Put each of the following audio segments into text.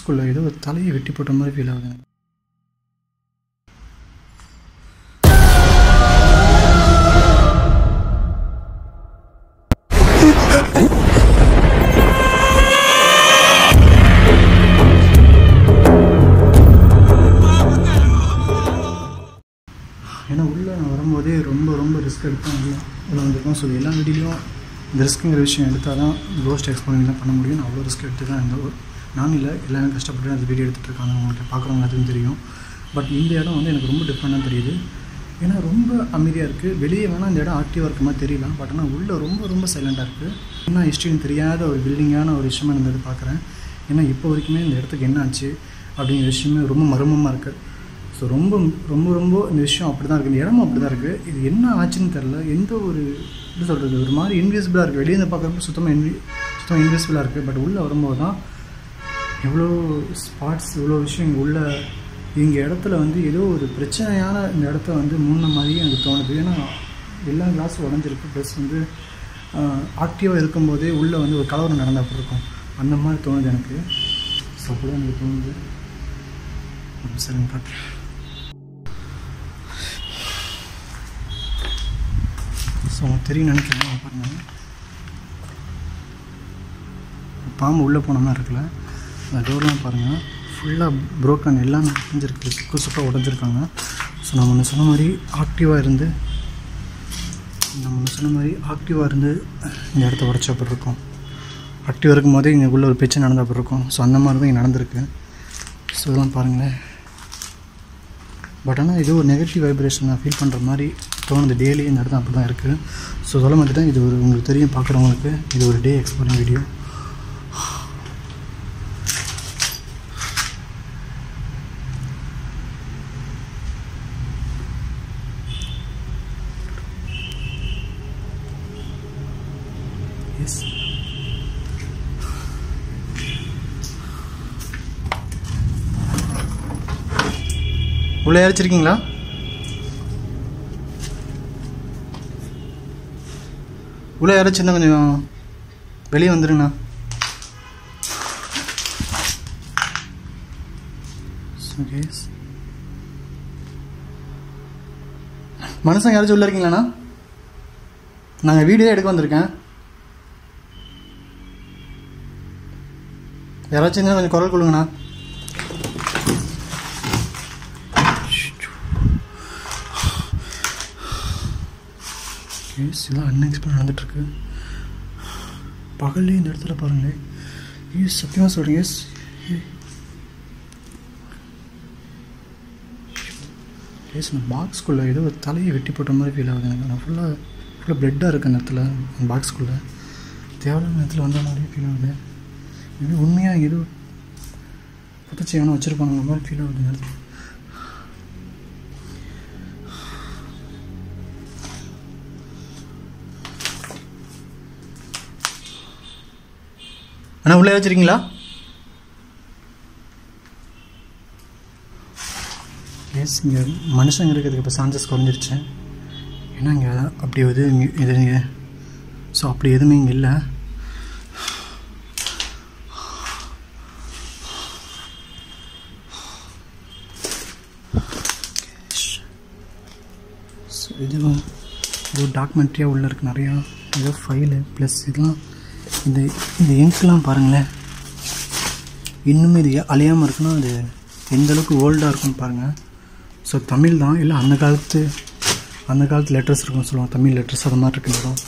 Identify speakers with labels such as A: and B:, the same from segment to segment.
A: பாக்ஸ்குள்ளே ஏதோ ஒரு தலையை வெட்டி போட்ட மாதிரி ஃபீல் ஆகுது எனக்கு ஏன்னா உள்ளே நான் வரும்போதே ரொம்ப ரொம்ப ரிஸ்க் எடுத்தேன் உள்ள உள்ள வந்திருக்கோம் ஸோ எல்லா வீடியோலையும் இந்த ரிஸ்க்குங்கிற விஷயம் எடுத்தால் தான் ரோஸ்ட் எக்ஸ்போரிங் தான் பண்ண முடியும் நான் அவ்வளோ ரிஸ்க் எடுத்து தான் இந்த நானும் இல்லை எல்லாமே கஷ்டப்பட்டு அந்த வீடியோ எடுத்துகிட்டு இருக்காங்க உங்களுக்கு பார்க்குறவங்க அதுவும் தெரியும் பட் இந்த இடம் வந்து எனக்கு ரொம்ப டிஃப்ரெண்ட்டாக தெரியுது ஏன்னா ரொம்ப அமைதியாக இருக்குது வெளியே வேணால் இந்த இடம் ஆக்டிவாக இருக்க மாதிரி தெரியலாம் பட் ஆனால் உள்ளே ரொம்ப ரொம்ப சைலண்ட்டாக இருக்குது என்ன ஹிஸ்ட்ரின்னு தெரியாத ஒரு பில்டிங்கான ஒரு விஷயமா நான் இந்த பார்க்குறேன் ஏன்னா இப்போ வரைக்குமே இந்த இடத்துக்கு என்ன ஆச்சு அப்படிங்கிற விஷயமே ரொம்ப மர்மமாக இருக்குது ஸோ ரொம்ப ரொம்ப ரொம்ப இந்த விஷயம் அப்படி தான் இருக்குது இந்த இடமும் அப்படி தான் இருக்குது இது என்ன ஆச்சுன்னு தெரில எந்த ஒரு எப்படி சொல்கிறது ஒரு மாதிரி இன்விசிபிளாக இருக்குது வெளியே இருந்து பார்க்குறப்ப சுத்தமாக இன்வி சுத்தமாக இன்விசிபிளாக இருக்குது பட் உள்ளே வரும்போது தான் எவ்வளோ ஸ்பாட்ஸ் இவ்வளோ விஷயம் இங்கே உள்ள இங்கே இடத்துல வந்து ஏதோ ஒரு பிரச்சனையான இந்த இடத்த வந்து முன்ன மாதிரியே எனக்கு தோணுது ஏன்னா எல்லா கிளாஸும் உடஞ்சிருக்கு ப்ளஸ் வந்து ஆக்டிவாக இருக்கும்போதே உள்ளே வந்து ஒரு கலவரம் நடந்த அப்படி இருக்கும் அந்த மாதிரி தோணுது எனக்கு ஸோ அப்படி எனக்கு தோணுது சரிங்க பார்க்குறேன் ஸோ உங்களுக்கு தெரியும் நினைக்கிறேன் பாருங்கள் பாம்பு உள்ளே போன மாதிரி இருக்குல்ல அந்த டோர்லாம் பாருங்கள் ஃபுல்லாக ப்ரோக்கன் எல்லாமே உடஞ்சிருக்கு சுக்கு சுக்காக உடஞ்சிருக்காங்க ஸோ நம்ம ஒன்று சொன்ன மாதிரி ஆக்டிவாக இருந்து நம்ம ஒன்று சொன்ன மாதிரி ஆக்டிவாக இருந்து இந்த இடத்த உடச்ச அப்படி இருக்கும் ஆக்டிவாக இருக்கும் போதே இங்கே உள்ள ஒரு பிரச்சனை நடந்த அப்படி இருக்கும் ஸோ அந்த மாதிரி தான் இங்கே நடந்திருக்கு ஸோ இதெல்லாம் பாருங்களேன் பட் ஆனால் இது ஒரு நெகட்டிவ் வைப்ரேஷன் நான் ஃபீல் பண்ணுற மாதிரி தோணுது டெய்லி இந்த இடத்துல அப்படி தான் இருக்குது ஸோ சொல்ல மாட்டேன் இது ஒரு உங்களுக்கு தெரியும் பார்க்குறவங்களுக்கு இது ஒரு டே எக்ஸ்ப்ளோரிங் வீடியோ எஸ் உள்ளே இறச்சிருக்கீங்களா உள்ளே இறச்சிருந்தா கொஞ்சம் வெளியே வந்துருங்கண்ணா சுகேஷ் மனுஷங்க யாராச்சும் உள்ள இருக்கீங்களாண்ணா நாங்கள் வீடியோ எடுக்க வந்திருக்கேன் யாராச்சும் இருந்தால் கொஞ்சம் குரல் கொடுங்கண்ணா கேஸ் இதெல்லாம் அன்எக்ஸ்பெக்ட் நடந்துட்டுருக்கு பகல்லே இந்த இடத்துல பாருங்களேன் ஏ சத்தியமாக சொல்கிறேன் எஸ் கேஸ் இந்த பாக்ஸ்குள்ளே ஏதோ ஒரு தலையை வெட்டி போட்ட மாதிரி ஃபீல் ஆகுது எனக்கு நான் ஃபுல்லாக ஃபுல்லாக ப்ளட்டாக இருக்குது அந்த இடத்துல அந்த பாக்ஸ்குள்ளே தேவையான இடத்துல வந்த மாதிரியே ஃபீல் ஆகுது இது உண்மையாக ஏதோ புத்தச்சி எவனோ வச்சுருப்பாங்க மாதிரி ஃபீல் ஆகுது இந்த இடத்துல அண்ணா உள்ளே வச்சுருக்கீங்களா எஸ் இங்கே மனுஷங்க இருக்கிறதுக்கு இப்போ சான்சஸ் குறைஞ்சிருச்சு ஏன்னா இங்கே அப்படி எது இங்கே இது ஸோ அப்படி எதுவுமே இங்கே இல்லை ஸோ இதுவும் இது டாக்குமெண்ட்ரியாக உள்ளே இருக்குது நிறையா ஏதோ ஃபைலு ப்ளஸ் இதெல்லாம் இந்த இந்த இங்க்லாம் பாருங்களேன் இன்னுமே இது அழியாமல் இருக்குன்னா அது எந்த அளவுக்கு ஓல்டாக இருக்கும்னு பாருங்கள் ஸோ தமிழ் தான் இல்லை அந்த காலத்து அந்த காலத்து லெட்டர்ஸ் இருக்கும்னு சொல்லுவாங்க தமிழ் லெட்டர்ஸ் அது மாதிரி இருக்கு இந்த இடம்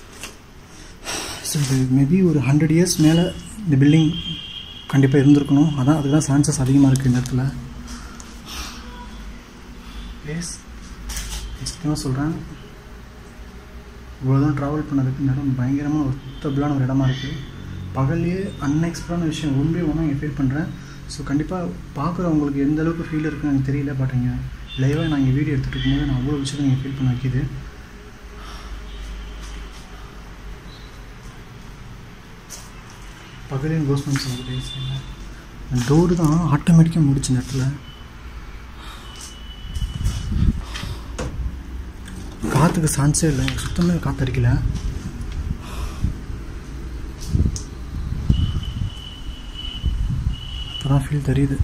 A: ஸோ இது மேபி ஒரு ஹண்ட்ரட் இயர்ஸ் மேலே இந்த பில்டிங் கண்டிப்பாக இருந்திருக்கணும் அதான் அதுக்கு தான் சான்சஸ் அதிகமாக இருக்குது இந்த இடத்துல எஸ் சத்தியமாக சொல்கிறேன் இவ்வளோதான் ட்ராவல் பண்ணதுக்கு இந்த இடம் பயங்கரமாக ஒர்த்தபிளான ஒரு இடமா இருக்குது பகல்லையே அன்எக்ஸ்பெக்டான விஷயம் ஒன்றே ஒன்றா இங்கே ஃபீல் பண்ணுறேன் ஸோ கண்டிப்பாக பார்க்குறவங்களுக்கு எந்த அளவுக்கு ஃபீல் இருக்குன்னு எனக்கு தெரியல பட் இங்கே லைவாக நான் இங்கே வீடியோ எடுத்துகிட்டு இருக்கும்போது நான் அவ்வளோ விஷயத்தை நீங்கள் ஃபீல் பண்ண வைக்கிது பகலையும் கோஸ்மெண்ட்ஸ் வந்து டோரு தான் ஆட்டோமேட்டிக்காக முடிச்சு இந்த இடத்துல காற்றுக்கு சான்ஸே இல்லை எனக்கு சுத்தமே காற்று அடிக்கல அப்புறம் அதான் ஃபீல் தெரியுது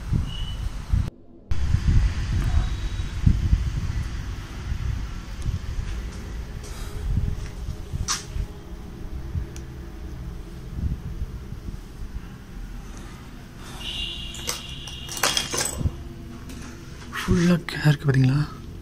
A: ஃபுல்லாக கேர் இருக்குது பார்த்தீங்களா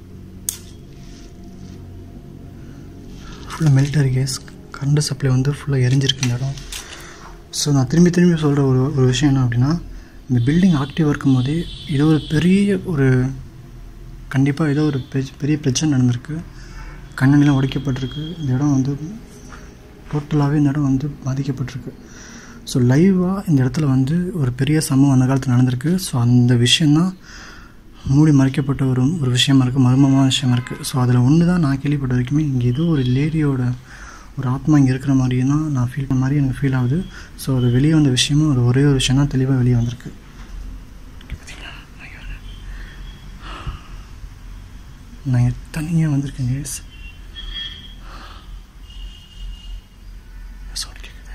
A: ஃபுல்லாக மெல்ட் ஆகி கேஸ் கரண்ட் சப்ளை வந்து ஃபுல்லாக எரிஞ்சிருக்கு இந்த இடம் ஸோ நான் திரும்பி திரும்பி சொல்கிற ஒரு ஒரு விஷயம் என்ன அப்படின்னா இந்த பில்டிங் ஆக்டிவாக இருக்கும் போதே ஏதோ ஒரு பெரிய ஒரு கண்டிப்பாக ஏதோ ஒரு பெ- பெரிய பிரச்சனை நடந்திருக்கு கண்ணெல்லாம் உடைக்கப்பட்டிருக்கு இந்த இடம் வந்து டோட்டலாகவே இந்த இடம் வந்து பாதிக்கப்பட்டிருக்கு ஸோ லைவாக இந்த இடத்துல வந்து ஒரு பெரிய சம்பவம் அந்த காலத்தில் நடந்திருக்கு ஸோ அந்த விஷயந்தான் மூடி மறைக்கப்பட்ட ஒரு ஒரு விஷயமா இருக்குது மர்மமான விஷயமா இருக்குது ஸோ அதில் ஒன்று தான் நான் கேள்விப்பட்ட வரைக்குமே இங்கே ஏதோ ஒரு லேடியோட ஒரு ஆத்மா இங்கே இருக்கிற மாதிரியே தான் நான் ஃபீல் பண்ண மாதிரி எனக்கு ஃபீல் ஆகுது ஸோ அது வெளியே வந்த விஷயமும் அது ஒரே ஒரு விஷயம் தான் தெளிவாக வெளியே வந்திருக்கு இங்க பாத்தீங்களா? நான் இங்க வரேன். நான் இங்கே தனியாக வந்திருக்கேன் கேஸ் சவுண்ட் கேட்குது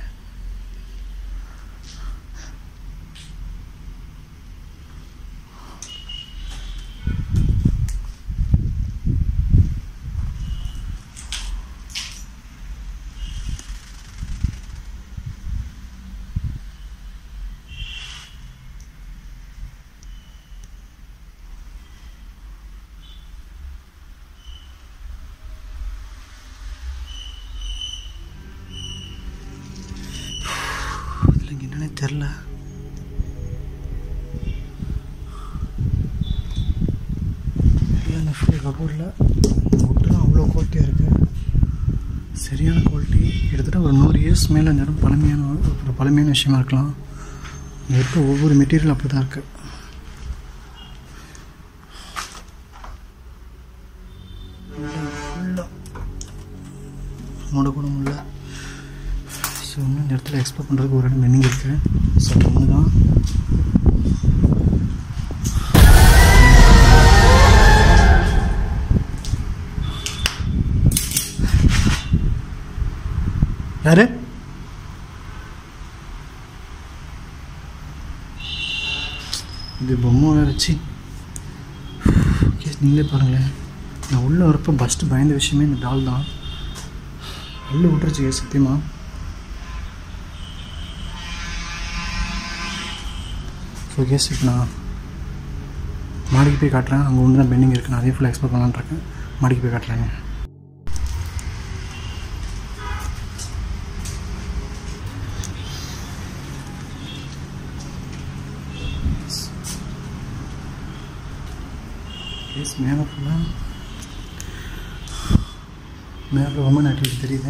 A: இதில் இங்கே என்னன்னே தெரில இல்லை இந்த ஃபுல் கபோர்டில் வுட்லாம் அவ்வளோ குவாலிட்டியாக இருக்குது சரியான குவாலிட்டி கிட்டத்தட்ட ஒரு நூறு இயர்ஸ் மேலே இந்த இடம் பழமையான ஒரு பழமையான விஷயமா இருக்கலாம் இங்கே இருக்க ஒவ்வொரு மெட்டீரியல் அப்படி தான் இருக்குது ஃபுல்லாக மூடக்கூட முடியல ஸோ இன்னும் இந்த இடத்துல எக்ஸ்ப்ளோர் பண்ணுறதுக்கு ஒரு இடம் பெண்டிங் இருக்குது ஸோ ஒன்று தான் யாரு இது பொம்மை வேறு சி கேஸ் நீங்களே பாருங்களேன் நான் உள்ளே வரப்போ ஃபஸ்ட்டு பயந்த விஷயமே இந்த டால் தான் அள்ளு விட்டுருச்சு கேஸ் சத்தியமாக ஸோ கேஸ் இப்போ நான் மாடிக்கு போய் காட்டுறேன் அங்கே ஒன்று தான் பெண்டிங் இருக்குது நான் அதே ஃபுல்லாக எக்ஸ்ப்ளோர் பண்ணலான்னு இருக்கேன் மாடிக்கு போய் காட்டுறேங்க கேஸ் மேலே ஃபுல்லாக மேலே உமன் ஆக்டிவிட்டி தெரியுது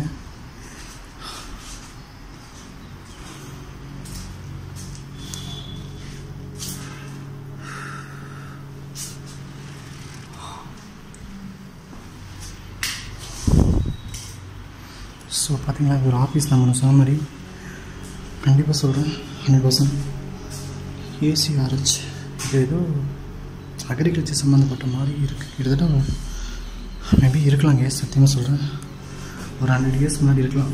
A: ஸோ பார்த்தீங்களா இது ஒரு ஆஃபீஸ் தான் நான் சொன்ன மாதிரி கண்டிப்பாக சொல்கிறேன் ஹண்ட்ரட் பர்சன்ட் ஏசிஆர்ஹெச் இது ஏதோ அக்ரிகல்ச்சர் சம்மந்தப்பட்ட மாதிரி இருக்குது கிட்டத்தட்ட மேபி இருக்கலாம் கேஸ் சத்தியமாக சொல்கிறேன் ஒரு ஹண்ட்ரட் இயர்ஸ் முன்னாடி இருக்கலாம்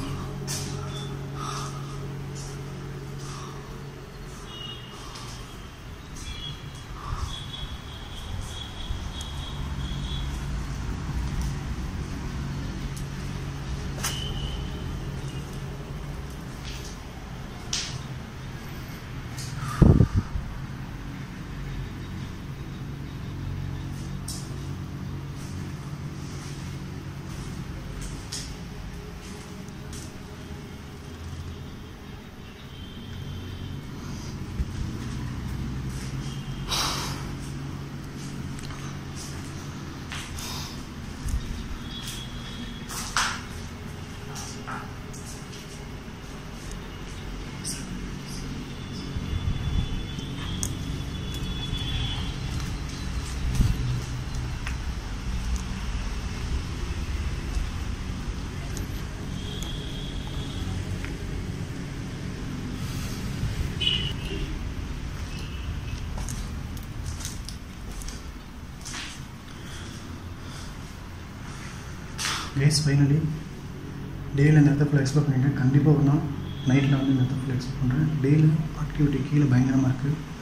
A: கேஸ் ஃபைனலி டேயில் இந்த இடத்த ஃபுல்லாக எக்ஸ்ப்ளோர் பண்ணிட்டேன் கண்டிப்பாக ஒரு நாள் நைட்டில் வந்து இந்த இடத்த ஃபுல்லாக எக்ஸ்ப்ளோர் பண்ணுறேன் டேயில் ஆக்டிவிட்டி கீழே பயங்கரமாக இருக்குது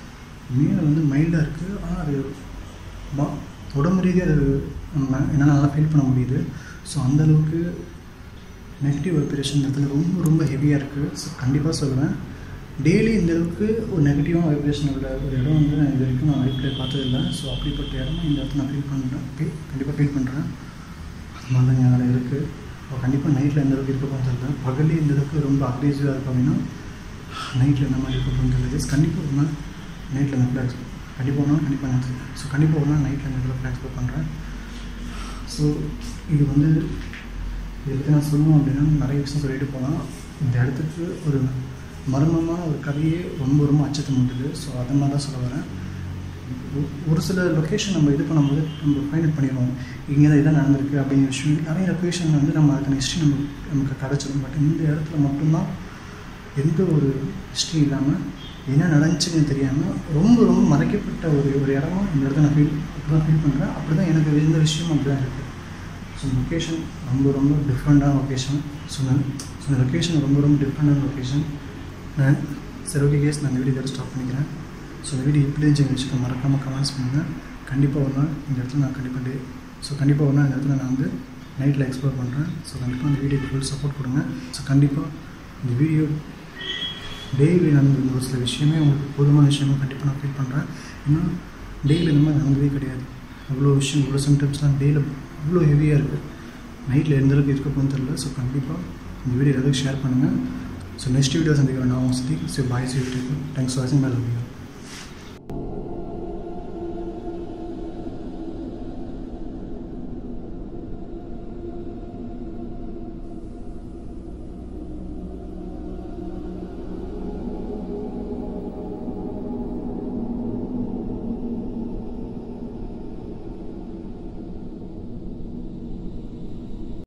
A: மேலே வந்து மைல்டாக இருக்குது ஆனால் அது பா- உடம்பு ரீதியாக அது நம்ம என்னால் நல்லா ஃபீல் பண்ண முடியுது ஸோ அந்தளவுக்கு நெகட்டிவ் வைப்ரேஷன் இடத்துல ரொம்ப ரொம்ப ஹெவியாக இருக்குது ஸோ கண்டிப்பாக சொல்லுவேன் டெய்லி இந்த அளவுக்கு ஒரு நெகட்டிவான வைப்ரேஷன் உள்ள ஒரு இடம் வந்து நான் இது வரைக்கும் நான் லைஃப்பில் பார்த்ததில்லை ஸோ அப்படிப்பட்ட இடமா இந்த இடத்துல நான் ஃபீல் பண்ணுறேன் ஃபீல் கண்டிப்பாக ஃபீல் பண்ணுறேன் அது மாதிரி தான் என்னால் இருக்குது இப்போ கண்டிப்பாக நைட்டில் எந்த அளவுக்கு இருக்க போகிறது தெரியல பகலே இந்த அளவுக்கு ரொம்ப அக்ரேசிவாக இருக்கும் அப்படின்னா நைட்டில் இந்த மாதிரி இருக்க போகிறது தெரியல ஜஸ்ட் கண்டிப்பாக ஒரு நாள் நைட்டில் இந்த ஃப்ளாக்ஸ் கண்டிப்பாக ஒரு நாள் கண்டிப்பாக நான் ஸோ கண்டிப்பாக ஒரு நாள் நைட்டில் இந்த இடத்துல ஃப்ளாக்ஸ் பண்ணுறேன் ஸோ இது வந்து இதை பற்றி நான் சொல்லணும் அப்படின்னா நிறைய விஷயம் சொல்லிட்டு போகலாம் இந்த இடத்துக்கு ஒரு மர்மமான ஒரு கதையே ரொம்ப ரொம்ப அச்சத்தை முட்டுது ஸோ அதை மாதிரி தான் சொல்ல வரேன் ஒ- ஒரு சில லொக்கேஷன் நம்ம இது பண்ணும்போது நம்ம ஃபைண்ட் அவுட் பண்ணிடுவோம் இங்கே தான் இதான் நடந்திருக்கு அப்படிங்கிற விஷயம் நிறைய லொக்கேஷன் வந்து நம்ம அதுக்கான ஹிஸ்ட்ரி நம்ம நமக்கு கிடச்சிடும் பட் இந்த இடத்துல மட்டும்தான் எந்த ஒரு ஹிஸ்ட்ரி இல்லாமல் என்ன நடந்துச்சுன்னு தெரியாமல் ரொம்ப ரொம்ப மறைக்கப்பட்ட ஒரு ஒரு இடமா இந்த இடத்த நான் ஃபீல் அப்படி தான் ஃபீல் பண்ணுறேன் அப்படி தான் எனக்கு இந்த விஷயம் அப்படி தான் இருக்குது ஸோ லொக்கேஷன் ரொம்ப ரொம்ப டிஃப்ரெண்ட்டான லொக்கேஷன் ஸோ நான் ஸோ இந்த லொக்கேஷன் ரொம்ப ரொம்ப டிஃப்ரெண்டான லொக்கேஷன் நான் சரி ஓகே கேஸ் நான் இந்த வீடியோ இதோட ஸ்டாப் பண்ணிக்கிறேன் ஸோ இந்த வீடியோ எப்படி இருந்துச்சு விஷயத்தை மறக்காமல் கமெண்ட்ஸ் பண்ணுங்கள் கண்டிப்பாக ஒரு நாள் இந்த இடத்துல நான் கண்டிப்பாக டே ஸோ கண்டிப்பாக ஒரு நாள் இந்த இடத்துல நான் வந்து நைட்டில் எக்ஸ்ப்ளோர் பண்ணுறேன் ஸோ கண்டிப்பாக இந்த வீடியோக்கு ஃபுல் சப்போர்ட் கொடுங்க ஸோ கண்டிப்பாக இந்த வீடியோ டெய்லி நடந்த ஒரு சில விஷயமே உங்களுக்கு போதுமான விஷயமும் கண்டிப்பாக நான் ஃபீல் பண்ணுறேன் ஏன்னா டெய்லி இந்த மாதிரி நடந்ததே கிடையாது அவ்வளோ விஷயம் இவ்வளோ சிம்டம்ஸ்லாம் டெய்லி அவ்வளோ ஹெவியாக இருக்குது நைட்டில் எந்த அளவுக்கு இருக்க போகுதுன்னு தெரியல ஸோ கண்டிப்பாக இந்த வீடியோ எல்லாத்துக்கும் ஷேர் பண்ணுங்கள் ஸோ நெக்ஸ்ட் வீடியோ சந்திக்கிறேன் நான் உங்கள் சதி so bye see thanks for வாட்சிங் பை லவ் யூ